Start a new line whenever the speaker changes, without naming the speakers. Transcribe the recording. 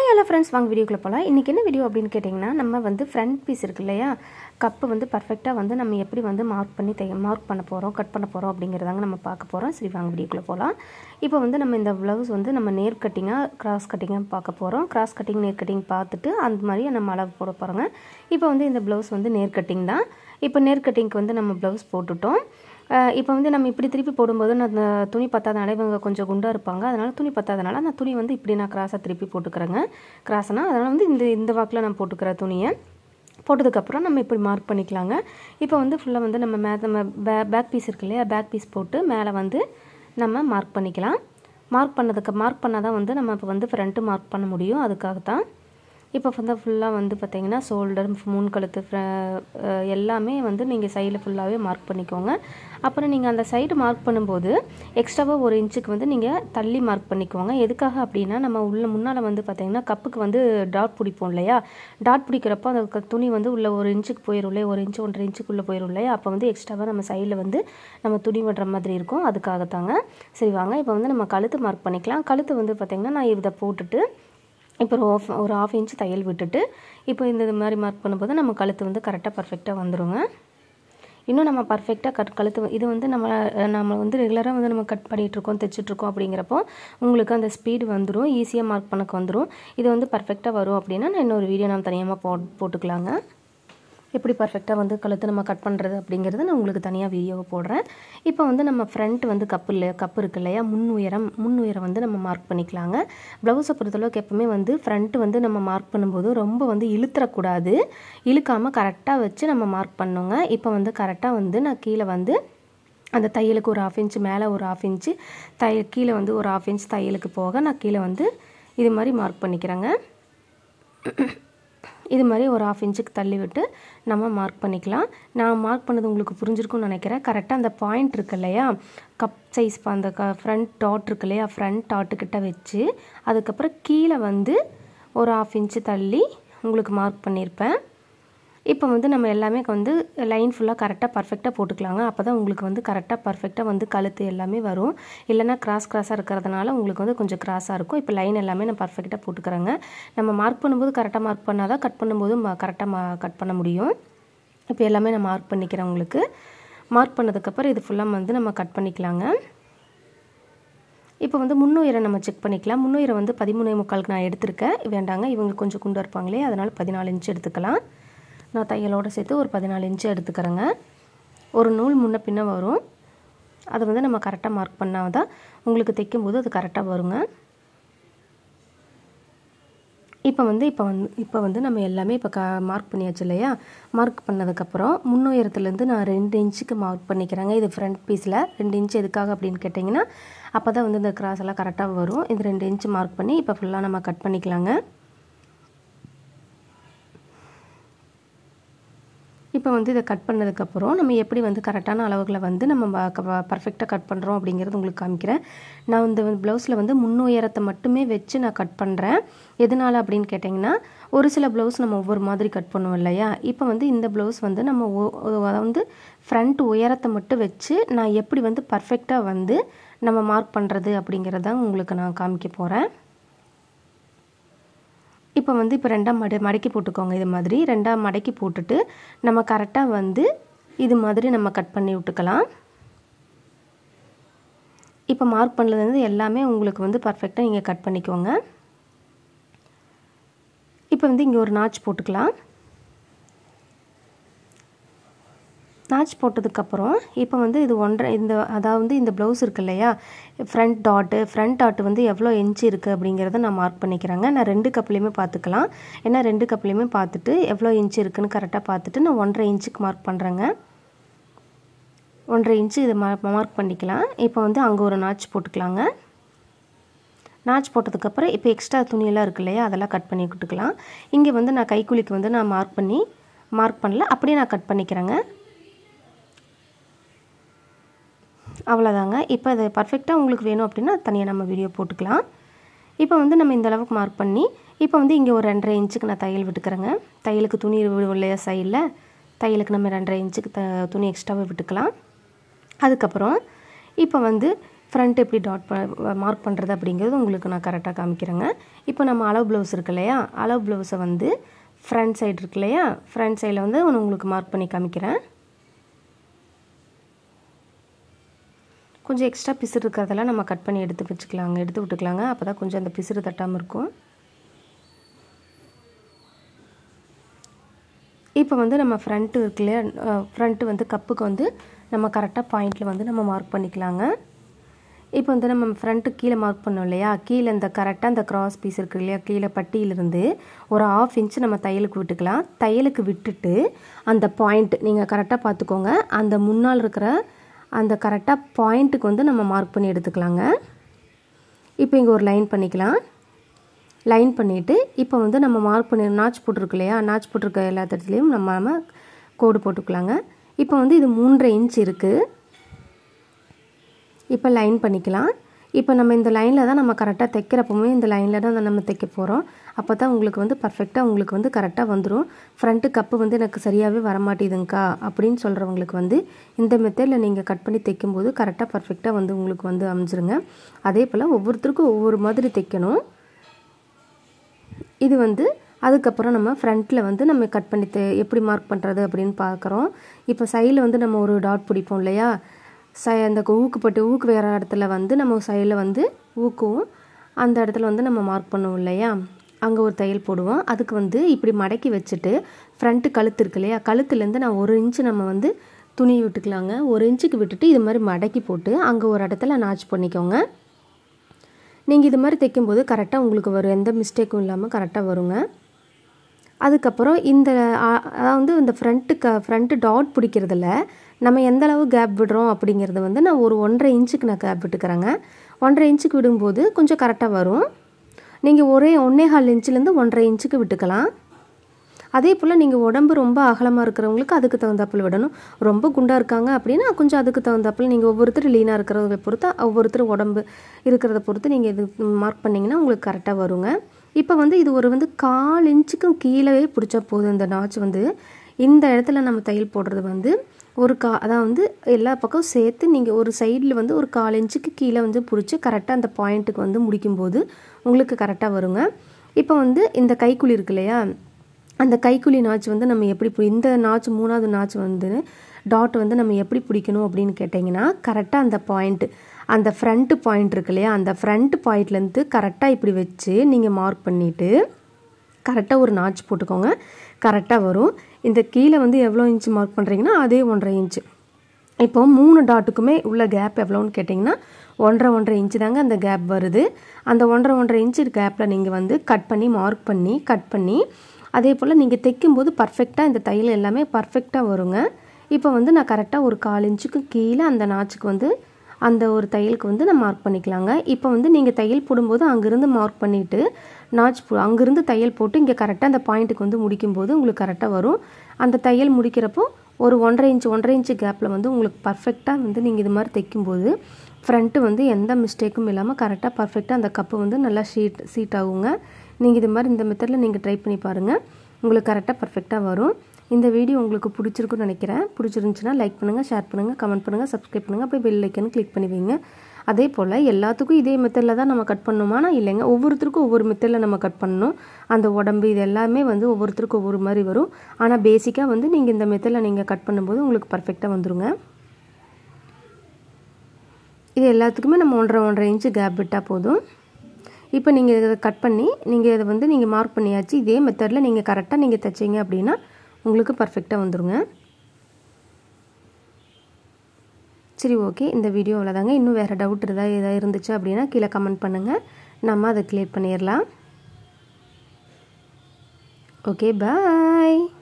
hello friends வாங்க வீடியோக்குள்ளே போகலாம் இன்றைக்கி என்ன வீடியோ அப்படின்னு கேட்டிங்கன்னா நம்ம வந்து ஃப்ரண்ட் பீஸ் இருக்கு இல்லையா கப்பு வந்து பர்ஃபெக்டாக வந்து நம்ம எப்படி வந்து மார்க் பண்ணி தைய மார்க் பண்ண போகிறோம் கட் பண்ண போகிறோம் அப்படிங்கிறதாங்க நம்ம பார்க்க போகிறோம் சரி வாங்க வீடியோக்குள்ளே போகலாம் இப்போ வந்து நம்ம இந்த ப்ளவுஸ் வந்து நம்ம நேர் கட்டிங்காக கிராஸ் கட்டிங்காக பார்க்க போகிறோம் கிராஸ் கட்டிங் நேர் கட்டிங் பார்த்துட்டு அந்த மாதிரி நம்ம அளவு போட போகிறோங்க இப்போ வந்து இந்த ப்ளவுஸ் வந்து நேர் கட்டிங் தான் இப்போ நேர் கட்டிங்க்கு வந்து நம்ம ப்ளவுஸ் போட்டுட்டோம் இப்போ வந்து நம்ம இப்படி திருப்பி போடும்போது நான் அந்த துணி பத்தாதனால இவங்க கொஞ்சம் குண்டாக இருப்பாங்க அதனால் துணி பத்தாதனால அந்த துணி வந்து இப்படி நான் கிராஸாக திருப்பி போட்டுக்கிறேங்க கிராஸ்னா அதனால் வந்து இந்த இந்த வாக்கில் நான் போட்டுக்கிற துணியை போட்டதுக்கப்புறம் நம்ம இப்படி மார்க் பண்ணிக்கலாங்க இப்போ வந்து ஃபுல்லாக வந்து நம்ம மே நம்ம பே பேக் பீஸ் இருக்கு இல்லையா பேக் பீஸ் போட்டு மேலே வந்து நம்ம மார்க் பண்ணிக்கலாம் மார்க் பண்ணதுக்கு மார்க் பண்ணால் தான் வந்து நம்ம இப்போ வந்து ஃப்ரண்ட்டு மார்க் பண்ண முடியும் அதுக்காக தான் இப்போ வந்து ஃபுல்லாக வந்து பார்த்திங்கன்னா ஷோல்டர் மூணு கழுத்து எல்லாமே வந்து நீங்கள் சைடில் ஃபுல்லாகவே மார்க் பண்ணிக்கோங்க அப்புறம் நீங்கள் அந்த சைடு மார்க் பண்ணும்போது எக்ஸ்ட்ராவாக ஒரு இன்ச்சுக்கு வந்து நீங்கள் தள்ளி மார்க் பண்ணிக்கோங்க எதுக்காக அப்படின்னா நம்ம உள்ள முன்னால் வந்து பார்த்திங்கன்னா கப்புக்கு வந்து டாட் பிடிப்போம் இல்லையா டாட் பிடிக்கிறப்போ அந்த துணி வந்து உள்ள ஒரு இன்ச்சுக்கு போயிடும் இல்லையா ஒரு இன்ச்சு ஒன்றரை இன்ச்சுக்குள்ளே போயிடும் இல்லையா அப்போ வந்து எக்ஸ்ட்ராவாக நம்ம சைடில் வந்து நம்ம துணி விடுற மாதிரி இருக்கும் அதுக்காகத்தாங்க சரி வாங்க இப்போ வந்து நம்ம கழுத்து மார்க் பண்ணிக்கலாம் கழுத்து வந்து பார்த்திங்கன்னா நான் இதை போட்டுட்டு இப்போ ஒரு ஆஃப் ஒரு ஆஃப் இன்ச் தையல் விட்டுட்டு இப்போ இந்த இது மாதிரி மார்க் பண்ணும்போது நம்ம கழுத்து வந்து கரெக்டாக பர்ஃபெக்டாக வந்துடுங்க இன்னும் நம்ம பர்ஃபெக்டாக கட் கழுத்து இது வந்து நம்ம நம்ம வந்து ரெகுலராக வந்து நம்ம கட் பண்ணிகிட்ருக்கோம் தைச்சிட்ருக்கோம் அப்படிங்கிறப்போ உங்களுக்கு அந்த ஸ்பீடு வந்துடும் ஈஸியாக மார்க் பண்ணக்கு வந்துடும் இது வந்து பர்ஃபெக்டாக வரும் அப்படின்னா நான் இன்னொரு வீடியோ நம்ம தனியாக போ போட்டுக்கலாங்க எப்படி பர்ஃபெக்டாக வந்து கழுத்து நம்ம கட் பண்ணுறது அப்படிங்கிறது நான் உங்களுக்கு தனியாக வீடியோவை போடுறேன் இப்போ வந்து நம்ம ஃப்ரண்ட் வந்து கப்பு இல்லை கப்பு இருக்கு இல்லையா முன் உயரம் முன் உயரம் வந்து நம்ம மார்க் பண்ணிக்கலாங்க ப்ளவுஸை பொறுத்தளவுக்கு எப்பவுமே வந்து ஃப்ரண்ட் வந்து நம்ம மார்க் பண்ணும்போது ரொம்ப வந்து இழுத்துறக்கூடாது இழுக்காமல் கரெக்டாக வச்சு நம்ம மார்க் பண்ணுங்க இப்போ வந்து கரெக்டாக வந்து நான் கீழே வந்து அந்த தையலுக்கு ஒரு ஆஃப் இன்ச்சு மேலே ஒரு ஆஃப் இன்ச்சு தைய கீழே வந்து ஒரு ஆஃப் இன்ச் தையலுக்கு போக நான் கீழே வந்து இது மாதிரி மார்க் பண்ணிக்கிறேங்க இது மாதிரி ஒரு ஆஃப் இன்ச்சுக்கு தள்ளி விட்டு நம்ம மார்க் பண்ணிக்கலாம் நான் மார்க் பண்ணது உங்களுக்கு புரிஞ்சிருக்கும்னு நினைக்கிறேன் கரெக்டாக அந்த பாயிண்ட் இருக்கு இல்லையா கப் சைஸ் அந்த க ஃப்ரண்ட் டாட் இருக்கு இல்லையா ஃப்ரண்ட் டாட்டுக்கிட்ட வச்சு அதுக்கப்புறம் கீழே வந்து ஒரு ஆஃப் இன்ச்சு தள்ளி உங்களுக்கு மார்க் பண்ணியிருப்பேன் இப்போ வந்து நம்ம எல்லாமே வந்து லைன் ஃபுல்லாக கரெக்டாக பர்ஃபெக்டாக போட்டுக்கலாங்க அப்போ தான் உங்களுக்கு வந்து கரெக்டாக பர்ஃபெக்டாக வந்து கழுத்து எல்லாமே வரும் இல்லைனா கிராஸ் கிராஸாக இருக்கிறதுனால உங்களுக்கு வந்து கொஞ்சம் கிராஸாக இருக்கும் இப்போ லைன் எல்லாமே நான் பர்ஃபெக்டாக போட்டுக்கிறேங்க நம்ம மார்க் பண்ணும்போது கரெக்டாக மார்க் பண்ணால் தான் கட் பண்ணும்போது கரெக்டாக மா கட் பண்ண முடியும் இப்போ எல்லாமே நான் மார்க் பண்ணிக்கிறேன் உங்களுக்கு மார்க் பண்ணதுக்கப்புறம் இது ஃபுல்லாக வந்து நம்ம கட் பண்ணிக்கலாங்க இப்போ வந்து முன்னுயிரை நம்ம செக் பண்ணிக்கலாம் முன்னுயிரை வந்து பதிமூணே முக்காலுக்கு நான் எடுத்திருக்கேன் வேண்டாங்க இவங்க கொஞ்சம் குண்டு இருப்பாங்களே அதனால் பதினாலு இன்ச்சு எடுத்துக்கலாம் நான் தையலோடு சேர்த்து ஒரு பதினாலு இன்ச்சு எடுத்துக்கிறேங்க ஒரு நூல் முன்ன பின்ன வரும் அதை வந்து நம்ம கரெக்டாக மார்க் பண்ணால் தான் உங்களுக்கு தைக்கும்போது அது கரெக்டாக வருங்க இப்போ வந்து இப்போ வந்து இப்போ வந்து நம்ம எல்லாமே இப்போ க மார்க் பண்ணியாச்சு இல்லையா மார்க் பண்ணதுக்கப்புறம் முன்னுயரத்துலேருந்து நான் ரெண்டு இன்ச்சுக்கு மார்க் பண்ணிக்கிறேங்க இது ஃப்ரண்ட் பீஸில் ரெண்டு இன்ச் எதுக்காக அப்படின்னு கேட்டிங்கன்னா அப்போ தான் வந்து இந்த கிராஸ் எல்லாம் கரெக்டாக வரும் இது ரெண்டு இன்ச்சு மார்க் பண்ணி இப்போ ஃபுல்லாக நம்ம கட் பண்ணிக்கலாங்க இப்போ வந்து இதை கட் பண்ணதுக்கப்புறம் நம்ம எப்படி வந்து கரெக்டான அளவுகளை வந்து நம்ம பர்ஃபெக்டாக கட் பண்ணுறோம் அப்படிங்கிறது உங்களுக்கு காமிக்கிறேன் நான் இந்த ப்ளவுஸில் வந்து முன்னுயரத்தை மட்டுமே வச்சு நான் கட் பண்ணுறேன் எதனால் அப்படின்னு கேட்டிங்கன்னா ஒரு சில ப்ளவுஸ் நம்ம ஒவ்வொரு மாதிரி கட் பண்ணுவோம் இல்லையா இப்போ வந்து இந்த ப்ளவுஸ் வந்து நம்ம வந்து ஃப்ரண்ட் உயரத்தை மட்டும் வச்சு நான் எப்படி வந்து பர்ஃபெக்டாக வந்து நம்ம மார்க் பண்ணுறது அப்படிங்கிறதான் உங்களுக்கு நான் காமிக்க போகிறேன் இப்போ வந்து இப்போ ரெண்டாம் மட மடக்கி போட்டுக்கோங்க இது மாதிரி ரெண்டாம் மடக்கி போட்டுட்டு நம்ம கரெக்டாக வந்து இது மாதிரி நம்ம கட் பண்ணி விட்டுக்கலாம் இப்போ மார்க் பண்ணதுலேருந்து எல்லாமே உங்களுக்கு வந்து பர்ஃபெக்டாக நீங்கள் கட் பண்ணிக்கோங்க இப்போ வந்து இங்கே ஒரு நாச் போட்டுக்கலாம் நாச் போட்டதுக்கப்புறம் இப்போ வந்து இது ஒன்றரை இந்த அதாவது இந்த ப்ளவுஸ் இருக்கு இல்லையா ஃப்ரண்ட் டாட்டு ஃப்ரண்ட் டாட்டு வந்து எவ்வளோ இன்ச்சு இருக்குது அப்படிங்கிறத நான் மார்க் பண்ணிக்கிறேங்க நான் ரெண்டு கப்லேயுமே பார்த்துக்கலாம் ஏன்னா ரெண்டு கப்லேயுமே பார்த்துட்டு எவ்வளோ இன்ச்சு இருக்குதுன்னு கரெக்டாக பார்த்துட்டு நான் ஒன்றரை இன்ச்சுக்கு மார்க் பண்ணுறேங்க ஒன்றரை இன்ச்சு இது மா மார்க் பண்ணிக்கலாம் இப்போ வந்து அங்கே ஒரு நாச் போட்டுக்கலாங்க நாச் போட்டதுக்கப்புறம் இப்போ எக்ஸ்ட்ரா துணியெல்லாம் இருக்கு இல்லையா அதெல்லாம் கட் பண்ணி விட்டுக்கலாம் இங்கே வந்து நான் கைக்குலிக்கு வந்து நான் மார்க் பண்ணி மார்க் பண்ணல அப்படியே நான் கட் பண்ணிக்கிறேங்க அவ்வளோதாங்க இப்போ இது பர்ஃபெக்டாக உங்களுக்கு வேணும் அப்படின்னா தனியாக நம்ம வீடியோ போட்டுக்கலாம் இப்போ வந்து நம்ம இந்த அளவுக்கு மார்க் பண்ணி இப்போ வந்து இங்கே ஒரு ரெண்டரை இன்ச்சுக்கு நான் தையல் விட்டுக்கிறேங்க தையலுக்கு துணி இல்லையா சைடில் தையலுக்கு நம்ம ரெண்டரை இன்ச்சுக்கு த துணி எக்ஸ்ட்ராவே விட்டுக்கலாம் அதுக்கப்புறம் இப்போ வந்து ஃப்ரண்ட் எப்படி டாட் மார்க் பண்ணுறது அப்படிங்கிறது உங்களுக்கு நான் கரெக்டாக காமிக்கிறேங்க இப்போ நம்ம அளவு ப்ளவுஸ் இருக்கு இல்லையா அளவு ப்ளவுஸை வந்து ஃப்ரண்ட் சைடு இருக்கு இல்லையா ஃப்ரண்ட் சைடில் வந்து நான் உங்களுக்கு மார்க் பண்ணி காமிக்கிறேன் கொஞ்சம் எக்ஸ்ட்ரா பிசுறு இருக்கிறதெல்லாம் நம்ம கட் பண்ணி எடுத்து வச்சுக்கலாங்க எடுத்து விட்டுக்கலாங்க அப்போ தான் கொஞ்சம் அந்த பிசுறு தட்டாமல் இருக்கும் இப்போ வந்து நம்ம ஃப்ரண்ட்டு இருக்கு இல்லையா ஃப்ரண்ட்டு வந்து கப்புக்கு வந்து நம்ம கரெக்டாக பாயிண்டில் வந்து நம்ம மார்க் பண்ணிக்கலாங்க இப்போ வந்து நம்ம ஃப்ரண்ட்டு கீழே மார்க் பண்ணோம் இல்லையா கீழே இந்த கரெக்டாக இந்த கிராஸ் பீஸ் இருக்குது இல்லையா கீழே பட்டியிலிருந்து ஒரு ஆஃப் இன்ச் நம்ம தையலுக்கு விட்டுக்கலாம் தையலுக்கு விட்டுட்டு அந்த பாயிண்ட் நீங்கள் கரெக்டாக பார்த்துக்கோங்க அந்த முன்னால் இருக்கிற அந்த கரெக்டாக பாயிண்ட்டுக்கு வந்து நம்ம மார்க் பண்ணி எடுத்துக்கலாங்க இப்போ இங்கே ஒரு லைன் பண்ணிக்கலாம் லைன் பண்ணிவிட்டு இப்போ வந்து நம்ம மார்க் பண்ணி நாச் போட்டிருக்கு இல்லையா நாச் போட்டிருக்க எல்லா இடத்துலையும் நம்ம நம்ம கோடு போட்டுக்கலாங்க இப்போ வந்து இது மூன்றரை இன்ச் இருக்குது இப்போ லைன் பண்ணிக்கலாம் இப்போ நம்ம இந்த லைனில் தான் நம்ம கரெக்டாக தைக்கிறப்பவுமே இந்த லைனில் தான் நம்ம தைக்க போகிறோம் அப்போ தான் உங்களுக்கு வந்து பர்ஃபெக்டாக உங்களுக்கு வந்து கரெக்டாக வந்துடும் ஃப்ரண்ட்டு கப்பு வந்து எனக்கு சரியாகவே வரமாட்டேதுங்க்கா அப்படின்னு சொல்கிறவங்களுக்கு வந்து இந்த மெத்தடில் நீங்கள் கட் பண்ணி தைக்கும்போது கரெக்டாக பர்ஃபெக்டாக வந்து உங்களுக்கு வந்து அமைஞ்சிருங்க அதே போல் ஒவ்வொருத்தருக்கும் ஒவ்வொரு மாதிரி தைக்கணும் இது வந்து அதுக்கப்புறம் நம்ம ஃப்ரண்ட்டில் வந்து நம்ம கட் பண்ணி எப்படி மார்க் பண்ணுறது அப்படின்னு பார்க்குறோம் இப்போ சைடில் வந்து நம்ம ஒரு டாட் பிடிப்போம் இல்லையா சை அந்த ஊக்குப்பட்டு ஊக்கு வேறு இடத்துல வந்து நம்ம சைடில் வந்து ஊக்குவோம் அந்த இடத்துல வந்து நம்ம மார்க் பண்ணுவோம் இல்லையா அங்கே ஒரு தையல் போடுவோம் அதுக்கு வந்து இப்படி மடக்கி வச்சுட்டு ஃப்ரண்ட்டு கழுத்து இருக்கு இல்லையா கழுத்துலேருந்து நான் ஒரு இன்ச்சு நம்ம வந்து துணி விட்டுக்கலாங்க ஒரு இன்ச்சுக்கு விட்டுட்டு இது மாதிரி மடக்கி போட்டு அங்கே ஒரு இடத்துல நாச் பண்ணிக்கோங்க நீங்கள் இது மாதிரி தைக்கும்போது கரெக்டாக உங்களுக்கு வரும் எந்த மிஸ்டேக்கும் இல்லாமல் கரெக்டாக வருங்க அதுக்கப்புறம் இந்த அதாவது இந்த ஃப்ரண்ட்டு க ஃப்ரண்ட்டு டாட் பிடிக்கிறதுல நம்ம எந்த அளவு கேப் விடுறோம் அப்படிங்கிறது வந்து நான் ஒரு ஒன்றரை இன்ச்சுக்கு நான் கேப் விட்டுக்கிறேங்க ஒன்றரை இன்ச்சுக்கு விடும்போது கொஞ்சம் கரெக்டாக வரும் நீங்கள் ஒரே ஒன்றே கால் இன்ச்சுலேருந்து ஒன்றரை இன்ச்சுக்கு விட்டுக்கலாம் அதே போல் நீங்கள் உடம்பு ரொம்ப அகலமாக இருக்கிறவங்களுக்கு அதுக்கு தகுந்தாப்பில் விடணும் ரொம்ப குண்டாக இருக்காங்க அப்படின்னா கொஞ்சம் அதுக்கு தகுந்தாப்பில் நீங்கள் ஒவ்வொருத்தர் லீனாக இருக்கிறத பொறுத்து ஒவ்வொருத்தர் உடம்பு இருக்கிறத பொறுத்து நீங்கள் இது மார்க் பண்ணிங்கன்னா உங்களுக்கு கரெக்டாக வருங்க இப்போ வந்து இது ஒரு வந்து கால் இன்ச்சுக்கும் கீழே பிடிச்சா போதும் இந்த நாச்சு வந்து இந்த இடத்துல நம்ம தையல் போடுறது வந்து ஒரு கா அதான் வந்து எல்லா பக்கம் சேர்த்து நீங்கள் ஒரு சைடில் வந்து ஒரு கால் இன்ச்சுக்கு கீழே வந்து பிடிச்சி கரெக்டாக அந்த பாயிண்ட்டுக்கு வந்து முடிக்கும்போது உங்களுக்கு கரெக்டாக வருங்க இப்போ வந்து இந்த கைக்குழி இருக்கு இல்லையா அந்த கைக்குழி நாச்சு வந்து நம்ம எப்படி இந்த நாச்சு மூணாவது நாச்சு வந்து டாட் வந்து நம்ம எப்படி பிடிக்கணும் அப்படின்னு கேட்டிங்கன்னா கரெக்டாக அந்த பாயிண்ட்டு அந்த ஃப்ரண்ட்டு பாயிண்ட் இருக்கு இல்லையா அந்த ஃப்ரண்ட் பாயிண்ட்லேருந்து கரெக்டாக இப்படி வச்சு நீங்கள் மார்க் பண்ணிவிட்டு கரெக்டாக ஒரு நாச் போட்டுக்கோங்க கரெக்டாக வரும் இந்த கீழே வந்து எவ்வளோ இன்ச்சு மார்க் பண்ணுறீங்கன்னா அதே ஒன்றரை இன்ச்சு இப்போ மூணு டாட்டுக்குமே உள்ள கேப் எவ்வளோன்னு கேட்டிங்கன்னா ஒன்றரை ஒன்றரை இன்ச்சு தாங்க அந்த கேப் வருது அந்த ஒன்றரை ஒன்றரை இன்ச்சு கேப்பில் நீங்கள் வந்து கட் பண்ணி மார்க் பண்ணி கட் பண்ணி அதே போல் நீங்கள் தைக்கும்போது பர்ஃபெக்டாக இந்த தையல் எல்லாமே பர்ஃபெக்டாக வருங்க இப்போ வந்து நான் கரெக்டாக ஒரு கால் இன்ச்சுக்கு கீழே அந்த நாச்சுக்கு வந்து அந்த ஒரு தையலுக்கு வந்து நம்ம மார்க் பண்ணிக்கலாங்க இப்போ வந்து நீங்கள் தையல் போடும்போது அங்கேருந்து மார்க் பண்ணிவிட்டு நாச் போ அங்கேருந்து தையல் போட்டு இங்கே கரெக்டாக அந்த பாயிண்ட்டுக்கு வந்து முடிக்கும்போது உங்களுக்கு கரெக்டாக வரும் அந்த தையல் முடிக்கிறப்போ ஒரு ஒன்றரை இன்ச் ஒன்றரை இன்ச்சு கேப்பில் வந்து உங்களுக்கு பர்ஃபெக்டாக வந்து நீங்கள் இது மாதிரி தைக்கும்போது ஃப்ரண்ட்டு வந்து எந்த மிஸ்டேக்கும் இல்லாமல் கரெக்டாக பர்ஃபெக்டாக அந்த கப்பு வந்து நல்லா ஷீட் சீட் ஆகுங்க நீங்கள் இது மாதிரி இந்த மெத்தடில் நீங்கள் ட்ரை பண்ணி பாருங்கள் உங்களுக்கு கரெக்டாக பர்ஃபெக்டாக வரும் இந்த வீடியோ உங்களுக்கு பிடிச்சிருக்குன்னு நினைக்கிறேன் பிடிச்சிருந்துச்சுன்னா லைக் பண்ணுங்கள் ஷேர் பண்ணுங்கள் கமெண்ட் பண்ணுங்கள் சப்ஸ்கிரைப் பண்ணுங்கள் அப்படியே பெல் ஐக்கன் கிளிக் பண்ணி வைங்க அதே போல் எல்லாத்துக்கும் இதே மெத்தடில் தான் நம்ம கட் பண்ணணுமானா இல்லைங்க ஒவ்வொருத்தருக்கும் ஒவ்வொரு மெத்தடில் நம்ம கட் பண்ணணும் அந்த உடம்பு இது எல்லாமே வந்து ஒவ்வொருத்தருக்கும் ஒவ்வொரு மாதிரி வரும் ஆனால் பேசிக்காக வந்து நீங்கள் இந்த மெத்தடில் நீங்கள் கட் பண்ணும்போது உங்களுக்கு பர்ஃபெக்டாக வந்துருங்க இது எல்லாத்துக்குமே நம்ம ஒன்றரை ஒன்றரை இன்ச்சு கேப் விட்டால் போதும் இப்போ நீங்கள் இதை கட் பண்ணி நீங்கள் இதை வந்து நீங்கள் மார்க் பண்ணியாச்சு இதே மெத்தடில் நீங்கள் கரெக்டாக நீங்கள் தைச்சிங்க அப்படின்னா உங்களுக்கு பர்ஃபெக்டாக வந்துருங்க சரி ஓகே இந்த வீடியோ அவ்வளோதாங்க இன்னும் வேறு டவுட் ஏதாவது எதாவது இருந்துச்சு அப்படின்னா கீழே கமெண்ட் பண்ணுங்கள் நம்ம அதை கிளியர் பண்ணிடலாம் ஓகே பாய்